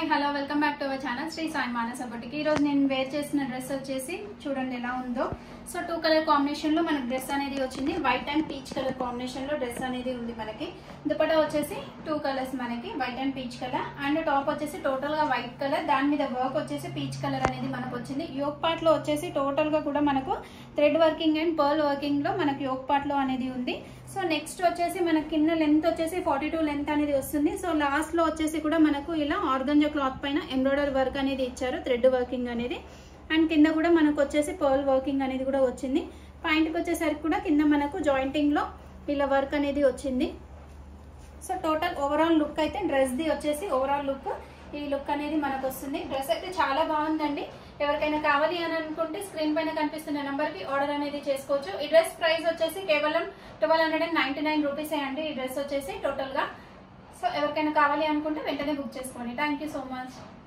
hello welcome back to our channel Shri Sai Manasa బొటికి ఈ రోజు నేను వేర్ చేసిన డ్రెస్ వచ్చేసి చూడండి ఎలా ఉందో సో టూ కలర్ కాంబినేషన్ లో మనకి డ్రెస్ అనేది వచ్చింది white and peach colour combination లో డ్రెస్ అనేది ఉంది మనకి దుపట్టా వచ్చేసి టూ కలర్స్ మనకి white and peach colour and top వచ్చేసి టోటల్ గా వైట్ కలర్ దాని మీద వర్క్ వచ్చేసి పీచ్ కలర్ అనేది మనకు వచ్చింది యోక్ పార్ట్ లో వచ్చేసి టోటల్ గా కూడా మనకు thread working and pearl working లో మనకి యోక్ పార్ట్ లో అనేది ఉంది సో నెక్స్ట్ వచ్చేసి మన కింద లెంత్ వచ్చేసి ఫార్టీ టూ లెంత్ అనేది వస్తుంది సో లాస్ట్ లో వచ్చేసి కూడా మనకు ఇలా ఆర్గంజా క్లాత్ పైన ఎంబ్రాయిడరీ వర్క్ అనేది ఇచ్చారు థ్రెడ్ వర్కింగ్ అనేది అండ్ కింద కూడా మనకు వచ్చేసి పర్ల్ వర్కింగ్ అనేది కూడా వచ్చింది పాయింట్కి వచ్చేసరికి కూడా కింద మనకు జాయింటింగ్ లో ఇలా వర్క్ అనేది వచ్చింది సో టోటల్ ఓవరాల్ లుక్ అయితే డ్రెస్ ది వచ్చేసి ఓవరాల్ లుక్ ఈ లుక్ అనేది మనకు వస్తుంది డ్రెస్ అయితే చాలా బాగుందండి ఎవరికైనా కావాలి అని అనుకుంటే స్క్రీన్ పైన కనిపిస్తున్న నెంబర్ కి ఆర్డర్ అనేది చేసుకోవచ్చు ఈ డ్రెస్ ప్రైస్ వచ్చేసి కేవలం twelve hundred and ninety nine rupees అండి ఈ డ్రెస్ వచ్చేసి టోటల్ గా సో ఎవరికైనా కావాలి అనుకుంటే వెంటనే బుక్ చేసుకోండి థ్యాంక్ యూ సో మచ్